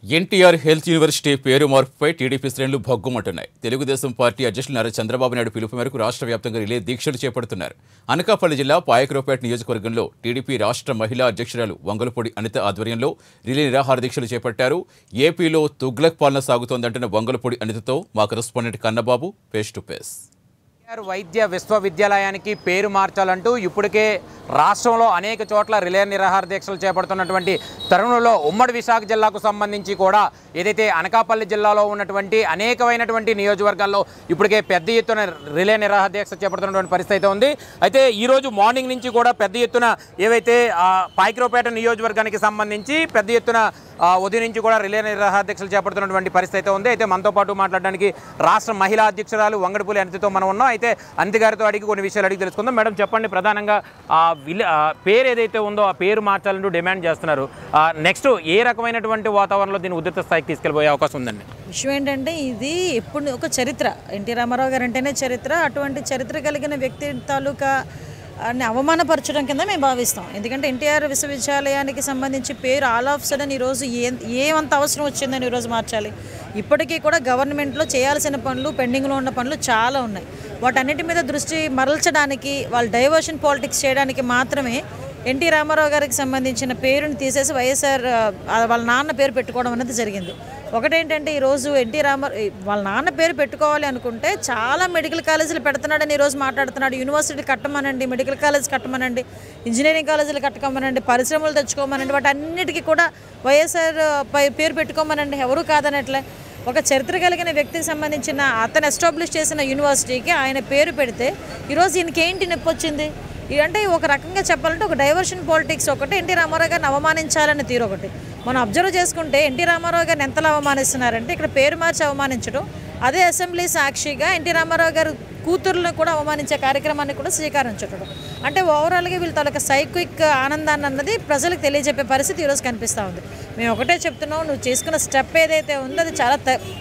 NTR health university పేరు మార్పుపై TDP శ్రేణులు భగ్గుమంటున్నాయి తెలుగుదేశం పార్టీ అధ్యక్షులు నారా చంద్రబాబు నాయుడు పిలుపు మేరకు రాష్ట్ర వ్యాప్తంగా రిలే దీక్షలు చేపడుతున్నారు అనకాపల్లి జిల్లా పాయకరావుపేట నియోజకవర్గంలో టీడీపీ రాష్ట్ర మహిళా అధ్యక్షురాలు వంగలపూడి అనిత ఆధ్వర్యంలో రిలే నిరాహార దీక్షలు చేపట్టారు ఏపీలో తుగ్లక్ పాలన సాగుతోందంటున్న వంగలపూడి అనితతో మా correspondent Kannababu face to face NTR వైద్య విశ్వవిద్యాలయానికి పేరు మార్చాలంటూ ఇప్పటికే రాష్ట్రంలో అనేక చోట్ల రిలే నిరాహార దీక్షలు చేపడుతున్నటువంటి తరుణంలో ఉమ్మడి విశాఖ జిల్లాకు సంబంధించి కూడా ఏదైతే అనకాపల్లి జిల్లాలో ఉన్నటువంటి అనేకమైనటువంటి నియోజకవర్గాల్లో ఇప్పటికే పెద్ద ఎత్తున రిలే నిరాహార దీక్ష చేపడుతున్నటువంటి పరిస్థితి అయితే ఉంది అయితే ఈరోజు మార్నింగ్ నుంచి కూడా పెద్ద ఎత్తున ఏవైతే ఆ, పాయకరావుపేట నియోజకవర్గానికి సంబంధించి పెద్ద ఎత్తున ఆ, ఉదయం నుంచి కూడా రిలే నిరాహార దీక్షలు చేపడుతున్నటువంటి పరిస్థితి అయితే ఉంది అయితే మనతో పాటు మాట్లాడడానికి రాష్ట్ర మహిళా అధ్యక్షురాలు వంగడపూలి అనితతో మనం ఉన్నాం అయితే అనిత గారితో అడిగి కొన్ని విషయాలు అడిగి తెలుసుకుందాం మేడం చెప్పండి ప్రధానంగా ఆ విల ఆ పేరు ఏదైతే ఉందో ఆ పేరు మార్చాలంటూ డిమాండ్ చేస్తున్నారు నెక్స్ట్ ఏ రకమైనటువంటి వాతావరణంలో దీన్ని ఉధృత స్థాయికి తీసుకెళ్ళిపోయే అవకాశం ఉందండి విషయం ఏంటంటే ఇది ఎప్పుడు ఒక చరిత్ర ఎన్టీ రామారావు గారు అంటేనే చరిత్ర అటువంటి చరిత్ర కలిగిన వ్యక్తి తాలూకా అని అవమానపరచడం కింద మేము భావిస్తాం ఎందుకంటే ఎన్టీఆర్ విశ్వవిద్యాలయానికి సంబంధించి పేరు ఆల్ ఆఫ్ సడన్ ఈరోజు ఏ ఏమంత అవసరం వచ్చిందని ఈరోజు మార్చాలి ఇప్పటికీ కూడా గవర్నమెంట్లో చేయాల్సిన పనులు పెండింగ్లో ఉన్న పనులు చాలా ఉన్నాయి వాటన్నిటి మీద దృష్టి మరల్చడానికి వాళ్ళు డైవర్షన్ పాలిటిక్స్ చేయడానికి మాత్రమే ఎన్టీ రామారావు గారికి సంబంధించిన పేరుని తీసేసి వైఎస్ఆర్ ఆ, వాళ్ళ నాన్న పేరు పెట్టుకోవడం అనేది జరిగింది ఒకటేంటంటే ఈరోజు ఎన్టీ రామ వాళ్ళ నాన్న పేరు పెట్టుకోవాలి అనుకుంటే చాలా మెడికల్ కాలేజీలు పెడుతున్నాడని ఈరోజు మాట్లాడుతున్నాడు యూనివర్సిటీ కట్టమనండి మెడికల్ కాలేజ్ కట్టమనండి ఇంజనీరింగ్ కాలేజీలు కట్టుకోమనండి పరిశ్రమలు తెచ్చుకోమనండి వాటి అన్నిటికీ కూడా వైఎస్ఆర్ పై పేరు పెట్టుకోమనండి ఎవరు కాదనట్లే ఒక చరిత్ర కలిగిన వ్యక్తికి సంబంధించిన అతను ఎస్టాబ్లిష్ చేసిన యూనివర్సిటీకి ఆయన పేరు పెడితే ఈరోజు ఈయనకి ఏంటి నొప్పి వచ్చింది ఈ అంటే ఒక రకంగా చెప్పాలంటే ఒక డైవర్షన్ పాలిటిక్స్ ఒకటి ఎన్టీ రామారావు గారిని అవమానించాలని తీరు ఒకటి మనం అబ్జర్వ్ చేసుకుంటే ఎన్టీ రామారావు గారిని ఎంతలా అవమానిస్తున్నారంటే ఇక్కడ పేరు మార్చి అవమానించడం అదే అసెంబ్లీ సాక్షిగా ఎన్టీ రామారావు గారు కూతుర్లను కూడా అవమానించే కార్యక్రమాన్ని కూడా స్వీకారం చుట్టడం అంటే ఓవరాల్గా వీళ్ళ తాలూకా సైక్విక్ ఆనందాన్ని అన్నది ప్రజలకు తెలియజెప్పే పరిస్థితి ఈరోజు కనిపిస్తూ ఉంది మేము ఒకటే చెప్తున్నాం నువ్వు చేసుకున్న స్టెప్ ఏదైతే ఉందో అది చాలా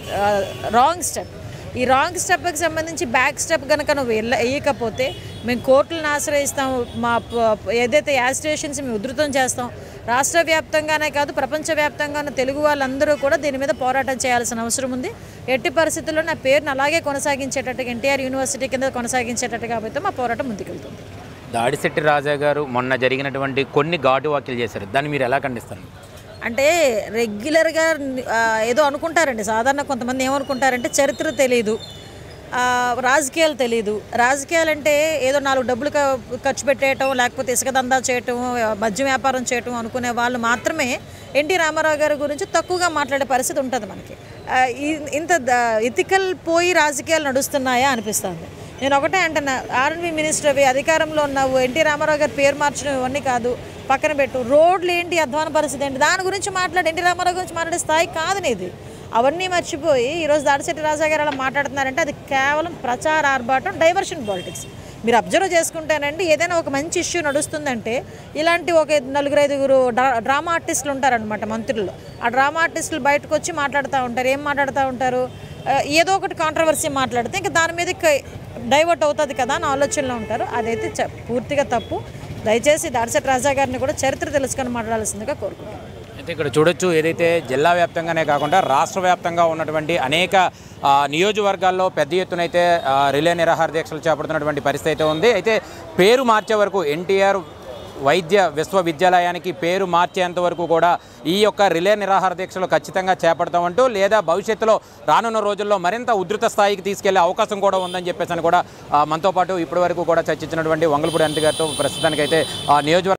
రాంగ్ స్టెప్ ఈ రాంగ్ స్టెప్కి సంబంధించి బ్యాక్ స్టెప్ కనుక నువ్వు వెళ్ళ వేయకపోతే మేము కోర్టులను ఆశ్రయిస్తాం మా ప- ఏదైతే యాజిటేషన్స్ మేము ఉధృతం చేస్తాం రాష్ట్ర వ్యాప్తంగానే కాదు ప్రపంచవ్యాప్తంగానే తెలుగు వాళ్ళందరూ కూడా దీని మీద పోరాటం చేయాల్సిన అవసరం ఉంది ఎట్టి పరిస్థితుల్లో నా పేరును అలాగే కొనసాగించేటట్టుగా ఎన్టీఆర్ యూనివర్సిటీ కింద కొనసాగించేటట్టుగా అయితే మా పోరాటం ముందుకెళ్తుంది దాడిశెట్టి రాజా గారు మొన్న జరిగినటువంటి కొన్ని ఘాటు వ్యాఖ్యలు చేశారు దాన్ని మీరు ఎలా ఖండిస్తారు అంటే రెగ్యులర్గా ఆ, ఏదో అనుకుంటారండి సాధారణ కొంతమంది ఏమనుకుంటారంటే చరిత్ర తెలియదు ఆ, రాజకీయాలు తెలియదు రాజకీయాలు అంటే ఏదో నాలుగు డబ్బులు క- ఖర్చు పెట్టేయటం లేకపోతే ఇసుక దందా చేయటం మద్యం వ్యాపారం చేయటం అనుకునే వాళ్ళు మాత్రమే ఎన్టీ రామారావు గారి గురించి తక్కువగా మాట్లాడే పరిస్థితి ఉంటుంది మనకి ఆ, ఈ- ఇంత ఇథికల్ పోయి రాజకీయాలు నడుస్తున్నాయా అనిపిస్తుంది నేను ఒకటే అంటున్నా ఆర్ఎన్బి మినిస్టర్ అవి అధికారంలో ఉన్నావు ఎన్టీ రామారావు గారి పేరు మార్చడం ఇవన్నీ కాదు పక్కన పెట్టు రోడ్లు ఏంటి అధ్వాన పరిస్థితి ఏంటి దాని గురించి మాట్లాడి ఎన్టీ రామారావు గురించి మాట్లాడే స్థాయి కాదు నీది అవన్నీ మర్చిపోయి ఈరోజు దాడిశెట్టి రాజా గారు అలా మాట్లాడుతున్నారంటే అది కేవలం ప్రచార ఆర్భాటం డైవర్షన్ పాలిటిక్స్ మీరు అబ్జర్వ్ చేసుకుంటేనండి ఏదైనా ఒక మంచి ఇష్యూ నడుస్తుందంటే ఇలాంటి ఒక నలుగురు ఐదుగురు డ్రా- డ్రామా ఆర్టిస్టులు ఉంటారనమాట మంత్రులు ఆ డ్రామా ఆర్టిస్టులు బయటకు వచ్చి మాట్లాడుతూ ఉంటారు ఏం మాట్లాడుతూ ఉంటారు ఆ, ఏదో ఒకటి కాంట్రవర్సీ మాట్లాడితే ఇంకా దాని మీద డైవర్ట్ అవుతుంది కదా అని ఆలోచనలో ఉంటారు అదైతే చ- పూర్తిగా తప్పు దయచేసి దాడిశెట్టి రాజా గారిని కూడా చరిత్ర తెలుసుకొని మాట్లాడాల్సిందిగా కోరుకుంటున్నాను అయితే ఇక్కడ చూడొచ్చు ఏదైతే జిల్లా వ్యాప్తంగానే కాకుండా రాష్ట్ర వ్యాప్తంగా ఉన్నటువంటి అనేక ఆ, నియోజకవర్గాల్లో పెద్ద ఎత్తున అయితే ఆ, రిలే నిరాహార దీక్షలు చేపడుతున్నటువంటి పరిస్థితి అయితే ఉంది అయితే పేరు మార్చే వరకు ఎన్టీఆర్ వైద్య విశ్వవిద్యాలయానికి పేరు మార్చేంత వరకు కూడా ఈ యొక్క రిలే నిరాహార దీక్షలు ఖచ్చితంగా చేపడతామంటూ లేదా భవిష్యత్తులో రానున్న రోజుల్లో మరింత ఉధృత స్థాయికి తీసుకెళ్లే అవకాశం కూడా ఉందని చెప్పేసి అని కూడా ఆ, మనతో పాటు ఇప్పటి వరకు కూడా చర్చించినటువంటి వంగలపూడి అనిత గారితో ప్రస్తుతానికైతే ఆ నియోజకవర్గ